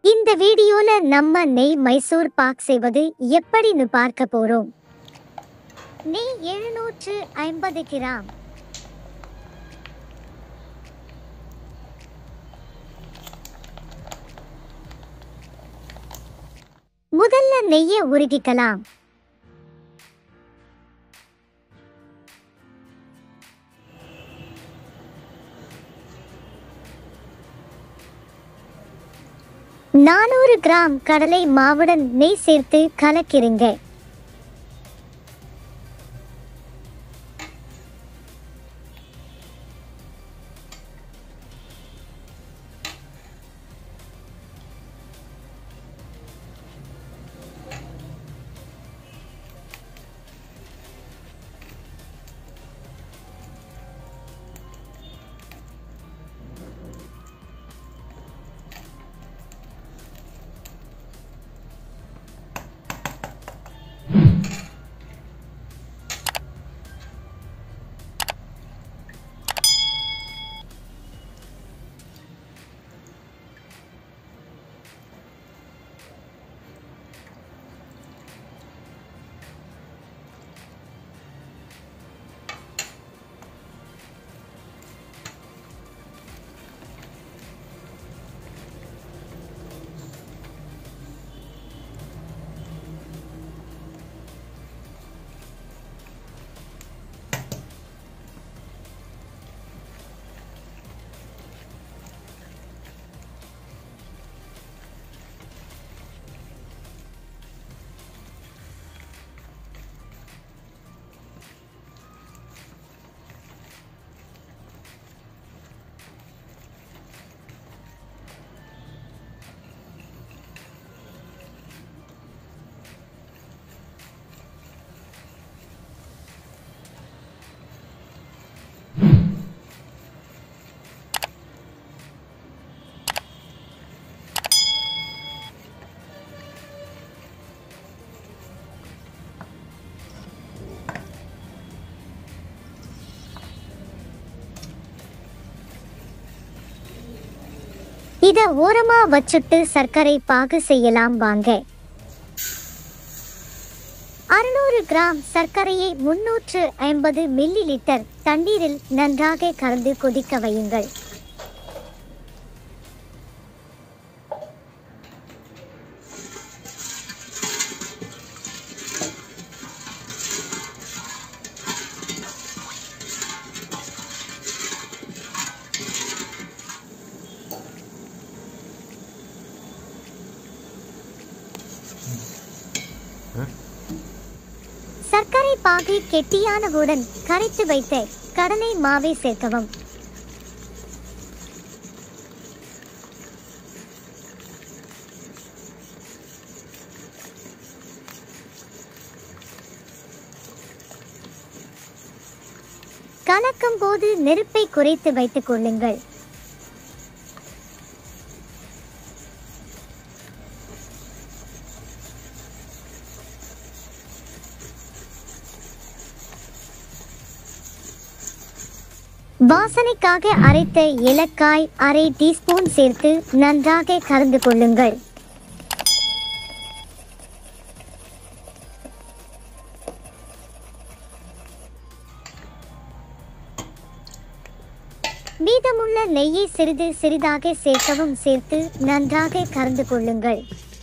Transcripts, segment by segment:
இந்த வீடியோல நம்ம நெய் மைசூர் பாக் செய்வது எப்படின்னு பார்க்க போறோம் நெய் எழுநூற்று ஐம்பது கிராம் முதல்ல நெய்யை உருகிக்கலாம் நானூறு கிராம் கடலை மாவுடன் நெய் சேர்த்து கலக்கிருங்க இத ஓரமா வச்சுட்டு சர்க்கரை பாகு செய்யலாம் வாங்க அறுநூறு கிராம் சர்க்கரையை முன்னூற்று ஐம்பது மில்லி லிட்டர் தண்ணீரில் நன்றாக கலந்து கொதிக்க வையுங்கள் சர்க்கரை பாகை கெட்டியானவுடன் கரைத்து வைத்த கடலை மாவை சேர்க்கவும் கலக்கும் போது நெருப்பை குறைத்து வைத்துக் கொள்ளுங்கள் வாசனைக்காக அரைத்த ஏலக்காய் அரை டீஸ்பூன் சேர்த்து நன்றாக கலந்து கொள்ளுங்கள் மீதமுள்ள நெய்யை சிறிது சிறிதாக சேர்க்கவும் சேர்த்து நன்றாக கலந்து கொள்ளுங்கள்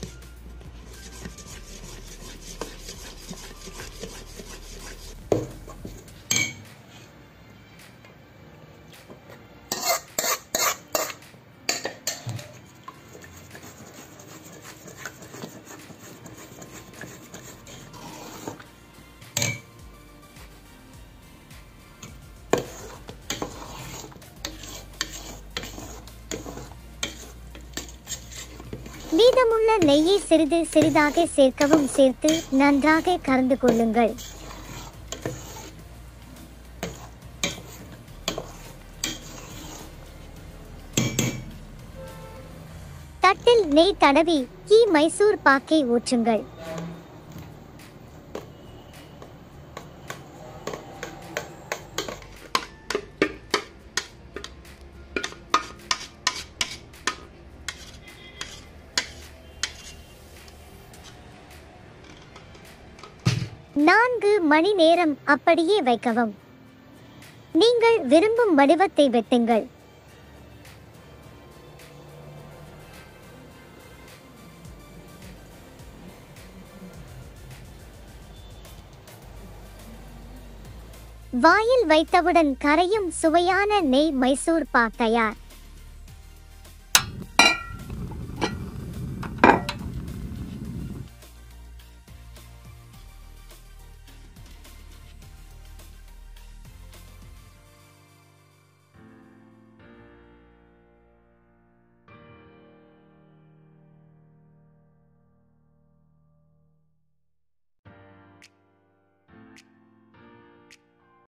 மீதமுள்ள நெய்யை சிறிது சிறிதாக சேர்க்கவும் சேர்த்து நன்றாக கலந்து கொள்ளுங்கள் தட்டில் நெய் தடவி கீ மைசூர் பாக்கை ஊற்றுங்கள் நான்கு மணி நேரம் அப்படியே வைக்கவும் நீங்கள் விரும்பும் வடிவத்தை வெட்டுங்கள் வாயில் வைத்தவுடன் கரையும் சுவையான நெய் மைசூர் பாக் தயார்